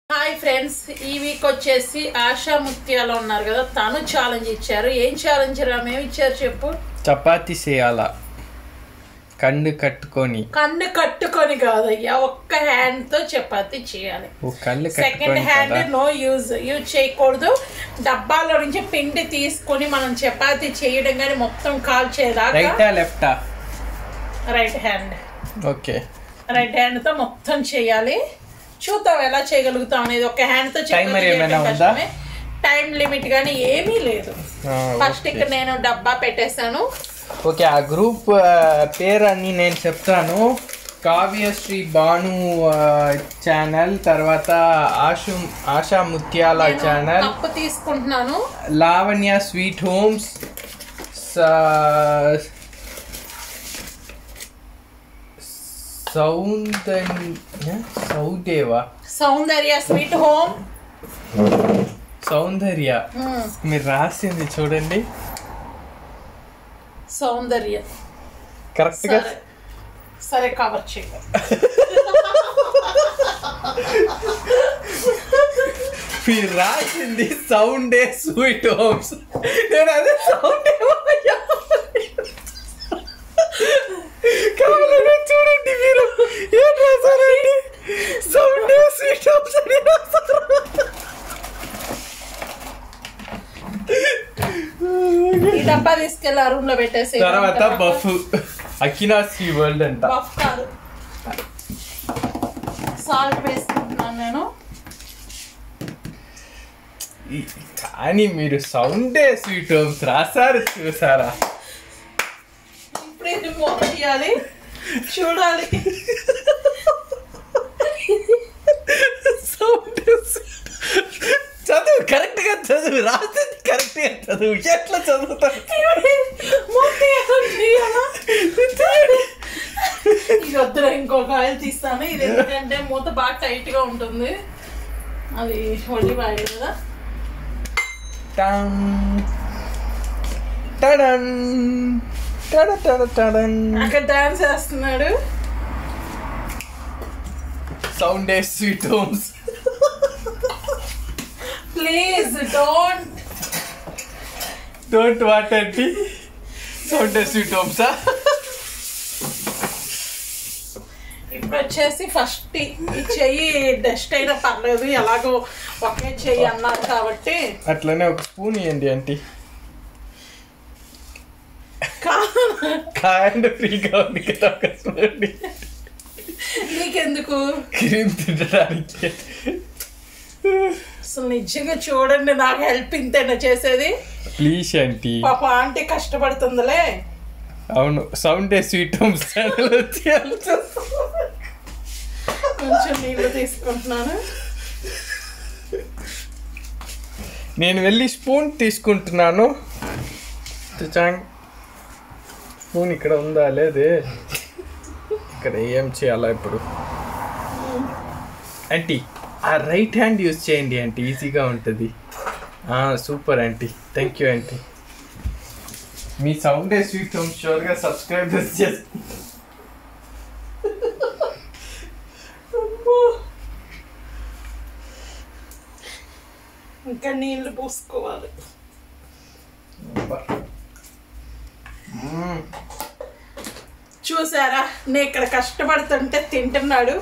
Hi friends ఈ week వచ్చేసి ఆశా ముత్యాలు ఉన్నారు కదా తను ఛాలెంజ్ ఇచ్చారు ఏం ఛాలెంజ్ రా మేము ఇచ్చారు చెప్పు చపాతి చేయాల కన్ను కట్టుకొని కన్ను కట్టుకొని కాదయ్యా ఒక్క హ్యాండ్ తో చపాతి చేయాలి ఓ కళ్ళు సెకండ్ కట్టుకొని హ్యాండ్ కదా నో యూజ్ యూజ్ చేయకూడదు డబ్బాలో నుంచి పిండి తీసుకొని మనం చపాతి చేయడం కానీ మొత్తం కాల్ చేయదాకా రైటా లెఫ్టా right hand okay right hand తో మొత్తం చేయాలి చూద్దాం ఎలా చేయగలుగుతాం అనేది ఒక హ్యాండ్ తో Timer ఏమైనా ఉందా? టైం లిమిట్ కానీ ఏమీ లేదు ఆ, ఫస్ట్ ఓకే. ఇక్కడ నేను డబ్బా పెట్టేశాను ఓకే ఆ గ్రూప్ ఆ, పేరు అని నేను చెప్తాను కావ్యశ్రీ భాను ఆ, ఛానల్ తర్వాత ఆశు ఆశా ముత్యాల నేను ఛానల్ కప్పు తీసుకుంటున్నాను లావణ్య స్వీట్ హోమ్స్ స- సౌందర్య సౌదేవా సౌందర్య స్వీట్ హోమ్ సౌందర్య మీరు రాసింది చూడండి సౌందర్య కరెక్ట్ గా సరే సరే కవర్ చేయ మీరు రాసింది సౌండే స్వీట్ హోమ్స్ నేను అదే సౌండ్ కావాలంటే చూడండి మీరు ఏం రాశారండి సౌండే స్వీట్ హోమ్స్ అని రాశారు ఈ డబ్బా తీసుకెళ్ళి ఆ రూమ్ లో పెట్టేసి తర్వాత బఫ్ అకినాసి వరల్డ్ అంట బఫ్ కాదు సాల్ట్ వేసుకుంటున్నాను నేను ఈ- కానీ మీరు సౌండే స్వీట్ హోమ్స్ రాశారు చూసారా ఇప్పుడు ఇది మూత తీయాలి చూడాలి సౌండ్ చదువు కరెక్ట్ గా చదువు రాసింది కరెక్ట్ గా చదువు ఎట్లా చదువుతావు మూత తీయాలి, తీయాలా? ఇది వద్దురా ఇంకొక ఆయిల్ తీస్తాను ఇది ఎందుకంటే మూత బాగా టైట్ గా ఉంటుంది అది ఒలివ్ ఆయిల్ కదా టన్ టడన్ టడ టడ టడన్ అక్కడ డాన్స్ వేస్తున్నాడు sound sweet homes please don't don't what అండి సౌండ్ స్వీట్ హోమ్సా ఇప్పుడు వచ్చేసి ఫస్ట్ ఈ చెయ్యి డస్ట్ అయినా పర్లేదు ఎలాగో ఒకే చెయ్యి అన్నారు కాబట్టి అట్లనే ఒక స్పూన్ ఇవ్వండి ఆంటీ కా- కాయండి ఫ్రీగా ఉంది కదా ఒక స్పూన్ నీకెందుకు క్రీమ్ తినడానికి అసలు నిజంగా చూడండి నాకు హెల్ప్ ఇంతేనా చేసేది ప్లీజ్ ఆంటీ పాప ఆంటీ కష్టపడుతుందిలే అవును సౌండ్ స్వీట్ హోమ్స్ ఛానల్ వచ్చి కొంచెం నీళ్ళు తీసుకుంటున్నాను నేను వెళ్ళి స్పూన్ తీసుకుంటున్నాను తుచాంగ్. స్పూన్ ఇక్కడ ఉందా లేదే ఇక్కడ ఏం చేయాలా ఇప్పుడు ఆంటీ ఆ రైట్ హ్యాండ్ యూజ్ చేయండి ఆంటీ ఈజీగా ఉంటుంది super aunty thank you aunty మీ సౌండ్ స్వీట్ హోమ్ షూర్గా సబ్స్క్రైబ్ చేసి ఇంకా నీళ్లు పోసుకోవాలి చూసారా నేను ఇక్కడ కష్టపడుతుంటే తింటున్నాడు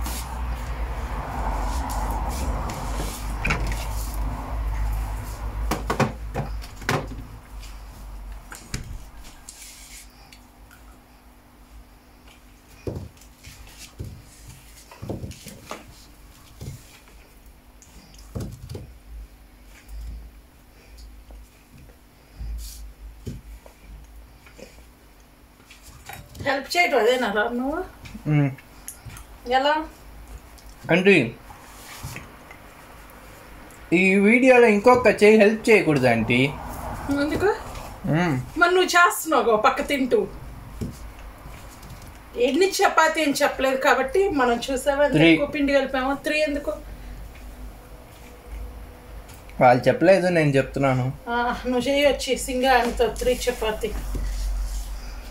హెల్ప్ చేయటం అదేనా రా నువ్వు ఎలా అంటే ఈ వీడియోలో ఇంకొక చేయి హెల్ప్ చేయకూడదు ఆంటీ ఎందుకు మరి నువ్వు చేస్తున్నావు ఓ పక్క తింటూ ఎన్ని చపాతి అని చెప్పలేదు కాబట్టి మనం చూసావా ఎంత Three. ఎక్కువ పిండి కలిపామో త్రీ ఎందుకు వాళ్ళు చెప్పలేదు నేను చెప్తున్నాను ఆ, నువ్వు చేయొచ్చి సింగా అంత త్రీ చపాతి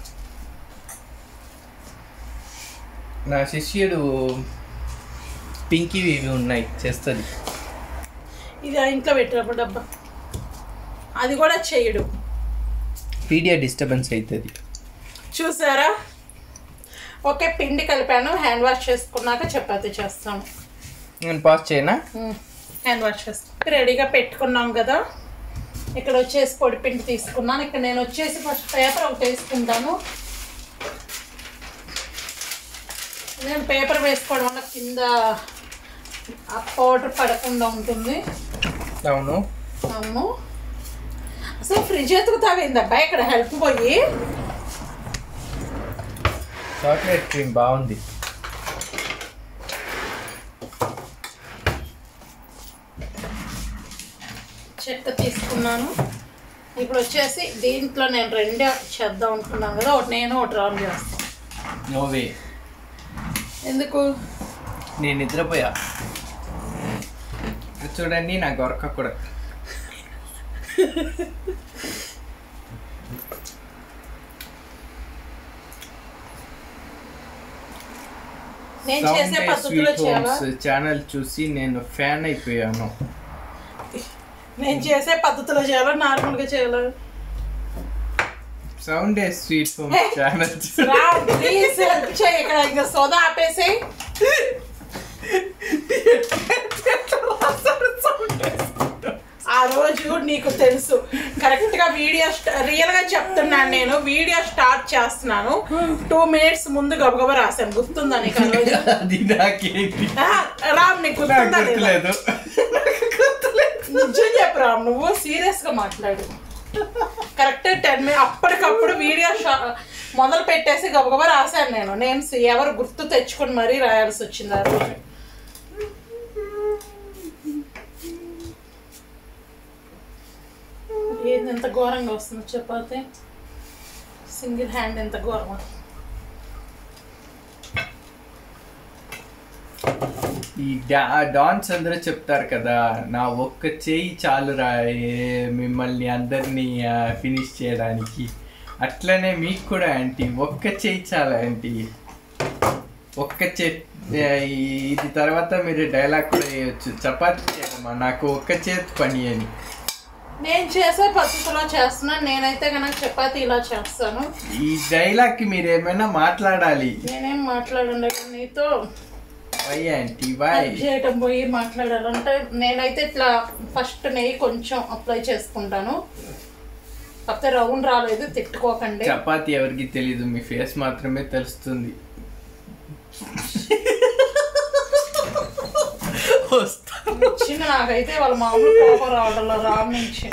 నా శిష్యుడు పింకీ ఇవి ఉన్నాయి చేస్తుంది ఇది ఆ ఇంట్లో పెట్టినప్పుడు డబ్బా అది కూడా చేయడు పీడియా డిస్టర్బెన్స్ అవుతుంది చూసారా ఓకే పిండి కలిపాను హ్యాండ్ వాష్ చేసుకున్నాక చపాతీ చేస్తాను నేను పాస్ చేయనా హ్యాండ్ వాష్ చేసుకుని రెడీగా పెట్టుకున్నాం కదా ఇక్కడ వచ్చేసి పొడి పిండి తీసుకున్నాను ఇక్కడ నేను వచ్చేసి ఫస్ట్ పేపర్ ఒకటి వేసుకుంటాను నేను పేపర్ వేసుకోవడం వల్ల కింద ఆ పౌడర్ పడకుండా ఉంటుంది అవును అవును అసలు ఫ్రిడ్జ్ ఎత్తుకుతావేందబ్బా ఇక్కడ హెల్ప్ పోయి చాక్లెట్ క్రీమ్ బాగుంది చెక్క తీసుకున్నాను ఇప్పుడు వచ్చేసి దీంట్లో నేను రెండే చేద్దాం అనుకున్నాను కదా ఒకటి నేను ఒకటి రామ్ చేస్తాను నోవే ఎందుకు నేను నిద్రపోయా ఇక్కడ చూడండి నాకు దొరక కూడా నేను చేసే పద్ధతిలో చేయాలా ఛానల్ చూసి నేను ఫ్యాన్ అయిపోయాను నేను చేసే పద్ధతిలో చేయాలా నార్మల్గా చేయాలా sound a sweet home channel రా ప్లీజ్ హెల్ప్ చేయి ఇక్కడ ఇంకా సోదా ఆపేసి ఆ రోజు నీకు తెలుసు కరెక్ట్ గా వీడియో రియల్ గా చెప్తున్నాను నేను వీడియో స్టార్ట్ చేస్తున్నాను టూ మినిట్స్ ముందు గబగబా రాశాను గుర్తుందా నీకు ఆ రోజు అది నాకేంటి ఆ, రామ్ నీకు నాకు గుర్తుందా లేదా? గుర్తులేదు నిజం చెప్పు రామ్ నువ్వు సీరియస్ గా మాట్లాడు కరెక్ట్ టెన్ మినిట్ అప్పటికప్పుడు వీడియో షా- మొదలు పెట్టేసి గబగబా రాశాను నేను నేమ్స్ ఎవరు గుర్తు తెచ్చుకొని మరీ రాయాల్సి వచ్చింది ఆ రోజు ఏంది ఎంత ఘోరంగా వస్తుంది చపాతి సింగిల్ హ్యాండ్ ఎంత ఘోరం ఈ డా డాన్స్ అందరూ చెప్తారు కదా నా ఒక్క చేయి చాలు రా ఏ- మిమ్మల్ని అందరినీ ఫినిష్ చేయడానికి అట్లనే మీకు కూడా ఆంటీ ఒక్క చేయి చాలు ఆంటీ ఒక్క చే ఏ, ఇది తర్వాత మీరు డైలాగ్ కూడా వేయచ్చు చపాతీ చేయమ్మా నాకు ఒక్క చేతి పని అని నేను చేసే పద్ధతిలో చేస్తున్నాను నేనైతే కనుక చపాతి ఇలా చేస్తాను ఈ డైలాగ్కి మీరు ఏమైనా మాట్లాడాలి నేనేం మాట్లాడండి నీతో వై ఆంటీ వై కట్ చేయటం పోయి మాట్లాడాలంటే నేనైతే ఇట్లా ఫస్ట్ నెయ్యి కొంచెం అప్లై చేసుకుంటాను కాకపోతే రౌండ్ రాలేదు తిట్టుకోకండి చపాతీ ఎవరికి తెలీదు మీ ఫేస్ మాత్రమే తెలుస్తుంది వస్తా వచ్చిన నాకైతే వాళ్ళ మామూలు కోపం రావడంలో రామ్ నుంచి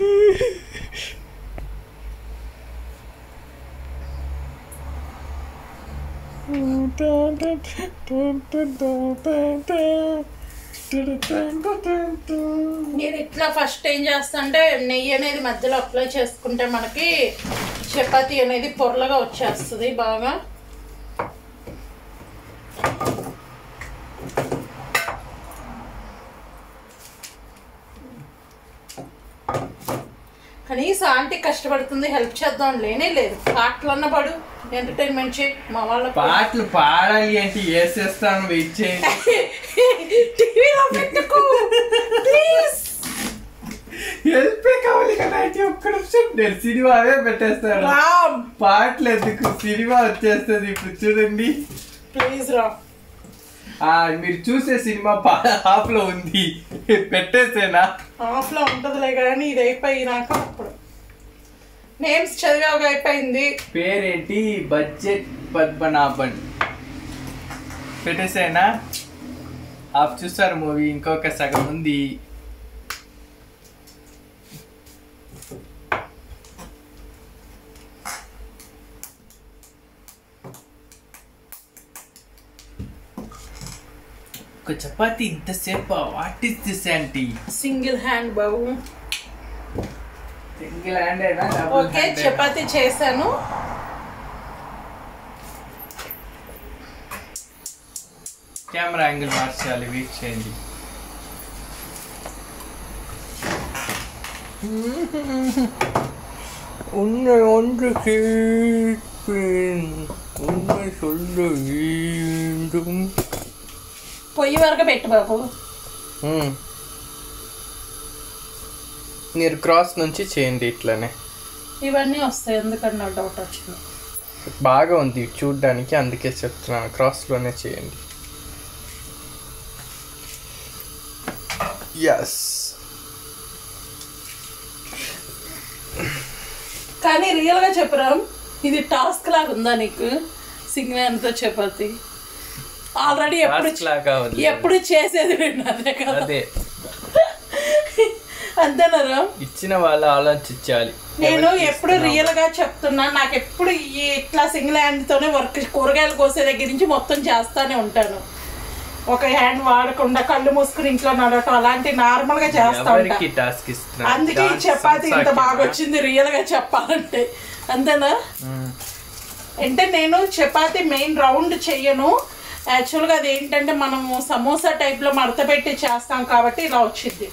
నేను ఇట్లా ఫస్ట్ ఏం చేస్తా అంటే నెయ్యి అనేది మధ్యలో అప్లై చేసుకుంటే మనకి చపాతీ అనేది పొరలుగా వచ్చేస్తుంది బాగా కనీసం ఆంటీ కష్టపడుతుంది హెల్ప్ చేద్దాం లేనే లేదు పాటలన్న పడు ఎంటర్టైన్మెంట్ చేయి మా వాళ్ళకి పాటలు పాడాలి అంటే వేసేస్తాను వెయిట్ చేయండి టీవీలో పెట్టుకో ప్లీజ్ హెల్పే కావాలి కదా అంటే ఒక్క నిమిషం నేను సినిమా అదే పెట్టేస్తాను రామ్ పాటలు ఎందుకు సినిమా వచ్చేస్తుంది ఇప్పుడు చూడండి ప్లీజ్ రామ్ ఆ మీరు చూసే సినిమా హాఫ్ లో ఉంది పెట్టేసేనా ఆఫ్ లో ఉంటదిలే కానీ ఇది అయిపోయినాక అప్పుడు నేమ్స్ చదివాక అయిపోయింది పేరేంటి బడ్జెట్ పద్మనాభన్ పెట్టేసేనా హాఫ్ చూస్తారు మూవీ ఇంకొక సగం ఉంది ఒక చపాతి ఇంతసేపు what is this aunty single hand బాబు సింగిల్ హ్యాండేనా ఓకే చపాతీ చేశాను కెమెరా యాంగిల్ మార్చాలి వెయిట్ చేయండి உன்னை ஒன்று கேட்பேன் உண்மை சொல்ல வேண்டும் పొయ్యి వరకు పెట్టు బాబు మ్మ్. మీరు క్రాస్ నుంచి చేయండి ఇట్లనే ఇవన్నీ వస్తాయి ఎందుకని నాకు డౌట్ వచ్చింది బాగా ఉంది చూడ్డానికి అందుకే చెప్తున్నాను క్రాస్లోనే చేయండి ఎస్ కానీ రియల్గా చెప్పరాం ఇది టాస్క్ లాగా ఉందా నీకు సింగనాన్తో చపాతి ఆల్రెడీ ఎప్పుడు లాగా ఉంది ఎప్పుడు చేసేది నేను అదే కదా అదే అంతేనారా ఇచ్చిన వాళ్ళు ఆలోచించాలి నేను ఎప్పుడు రియల్ గా చెప్తున్నా నాకు ఎప్పుడు ఈ ఇట్లా సింగిల్ హ్యాండ్ తోనే వర్క్ కూరగాయలు కోసే దగ్గర నుంచి మొత్తం చేస్తానే ఉంటాను ఒక హ్యాండ్ వాడకుండా కళ్ళు మూసుకుని ఇంట్లో నడవటం అలాంటి నార్మల్ గా చేస్తా ఉంటా ఎవరికి టాస్క్ ఇస్తున్నా అందుకే ఈ చపాతి ఇంత బాగా వచ్చింది రియల్ గా చెప్పాలంటే అంతేనా అంటే నేను చపాతి మెయిన్ రౌండ్ చెయ్యను యాక్చువల్గా అది ఏంటంటే మనము సమోసా టైప్లో మడత పెట్టి చేస్తాం కాబట్టి ఇలా వచ్చింది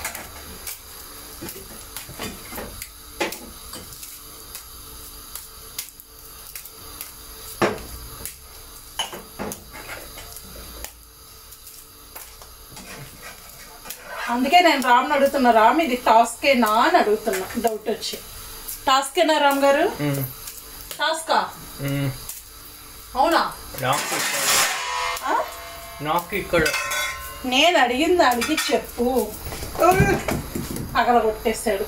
అందుకే నేను రామ్ని అడుగుతున్నా రామ్ ఇది టాస్కేనా అని అడుగుతున్నా డౌట్ వచ్చి టాస్కేనా రామ్ గారు టాస్కా అవునా నాకు ఆ? నాకు ఇక్కడ నేను అడిగింది అడిగి చెప్పు అగల కొట్టేశాడు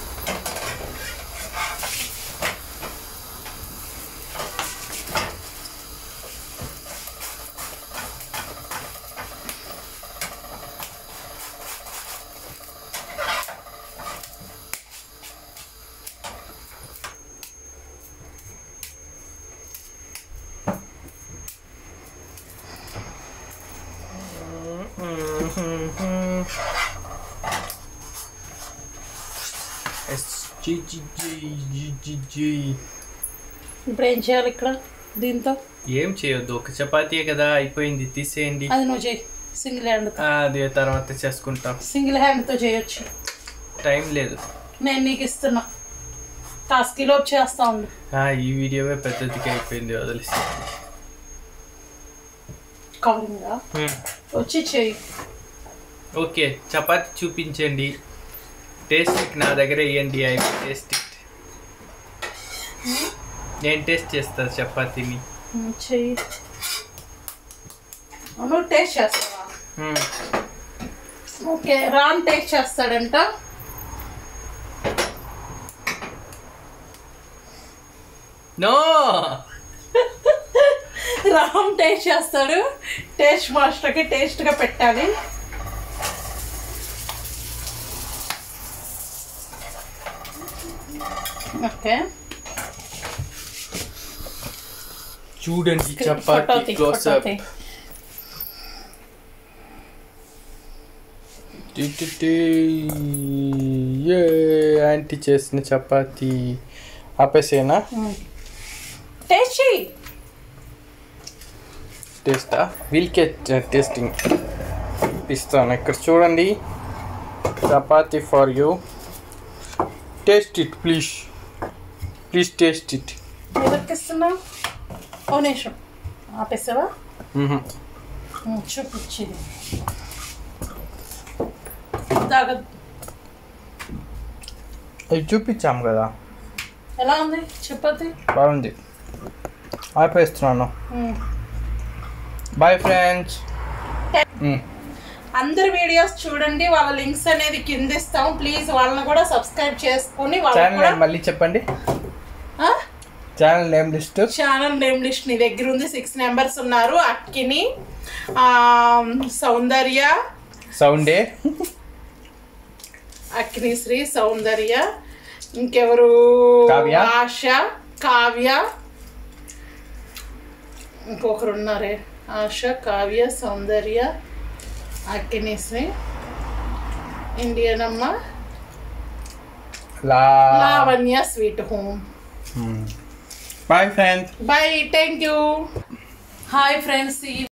ఇప్పుడు ఏం చేయాలి ఇక్కడ దీంతో ఏం చేయొద్దు ఒక చపాతీయే కదా అయిపోయింది తీసేయండి అది నువ్వు చేయి సింగిల్ హ్యాండ్ ఆ, అది తర్వాత చేసుకుంటాం సింగిల్ హ్యాండ్తో చేయొచ్చు టైం లేదు నేను నీకు ఇస్తున్నా టాస్క్ లోపు చేస్తా ఉండు ఆ, ఈ వీడియోవే పెద్దదిగా అయిపోయింది వదిలేసి కవరింగా వచ్చి చేయి ఓకే చపాతి చూపించండి టేస్ట్ నా దగ్గర ఇవ్వండి ఐ టేస్ట్ ఇట్ నేను టేస్ట్ చేస్తాను చపాతీని ఉమ్, చెయ్యి నువ్వు టేస్ట్ చేస్తావా మ్మ్. ఓకే రామ్ టేస్ట్ చేస్తాడంట నో రామ్ టేస్ట్ చేస్తాడు టేస్ట్ మాస్టర్కి టేస్ట్గా పెట్టాలి ఓకే చూడండి ఫోటో చపాతి తీ, క్లోజ్ ఫోటో అప్ తీ. యాంటీ చేసిన చపాతి ఆపేసేనా ఉమ్. టేస్ట్ చెయ్యి టేస్టా వీల్కే టేస్టింగ్ ఇస్తాను ఇక్కడ చూడండి చపాతి for you taste it please please taste it ఎవరికి ఇస్తున్నావు ఓ నిమిషం ఆపేసావా ఉమ్, చూపించింది దాగ ఇది చూపించాం కదా ఎలా ఉంది చపాతి బాగుంది ఆపేస్తున్నాను ఉమ్. బాయ్ ఫ్రెండ్స్ అందరి వీడియోస్ చూడండి వాళ్ళ లింక్స్ అనేది కింద ఇస్తాం ప్లీజ్ వాళ్ళని కూడా సబ్స్క్రైబ్ చేసుకుని వాళ్ళని ఛానల్ కూడా నేమ్ మళ్ళీ చెప్పండి ఆ? Channel name list channel name list నీ దగ్గర ఉంది సిక్స్ నెంబర్స్ ఉన్నారు అక్కిని ఆ, సౌందర్య సౌండే అక్కిని శ్రీ సౌందర్య ఇంకెవరు కావ్య. ఆశ కావ్య ఇంకొకరు ఉన్నారే ఆశ కావ్య సౌందర్య అక్కిని శ్రీ ఇండియన్ అమ్మ లా Lavanya sweet home bye friends bye thank you hi friends ఈ